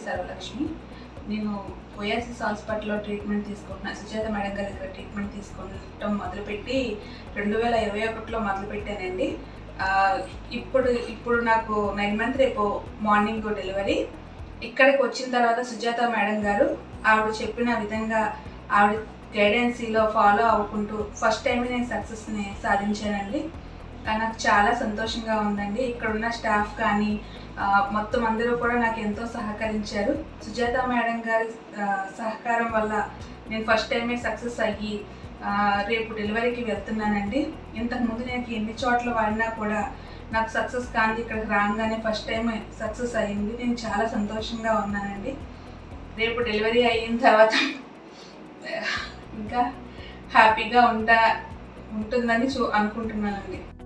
సర్వలక్ష్మి నేను ఓఎస్ఎస్ హాస్పిటల్లో ట్రీట్మెంట్ తీసుకుంటున్నాను సుజాత మేడం గారి దగ్గర ట్రీట్మెంట్ తీసుకోవటం మొదలుపెట్టి రెండు వేల ఇరవై ఒకటిలో మొదలుపెట్టానండి ఆ, ఇప్పుడు ఇప్పుడు నాకు నైన్ మంత్ రేపు మార్నింగ్ డెలివరీ ఇక్కడికి వచ్చిన తర్వాత సుజాత మేడం గారు ఆవిడ చెప్పిన విధంగా ఆవిడ గైడెన్సీలో ఫాలో అవ్వకుంటూ ఫస్ట్ టైం నేను సక్సెస్ని సాధించానండి ఆ, నాకు చాలా సంతోషంగా ఉందండి ఇక్కడ ఉన్న స్టాఫ్ కానీ ఆ, మొత్తం అందరూ కూడా నాకు ఎంతో సహకరించారు సుజాత మేడం గారి ఆ, సహకారం వల్ల నేను ఫస్ట్ టైమే సక్సెస్ అయ్యి ఆ, రేపు డెలివరీకి వెళ్తున్నానండి ఇంతకుముందు నేను ఎన్ని చోట్ల వాడినా కూడా నాకు సక్సెస్ కాంతి ఇక్కడికి రాగానే ఫస్ట్ టైం సక్సెస్ అయ్యింది నేను చాలా సంతోషంగా ఉన్నానండి రేపు డెలివరీ అయిన తర్వాత ఇంకా హ్యాపీగా ఉంటా ఉంటుందని చూ అనుకుంటున్నానండి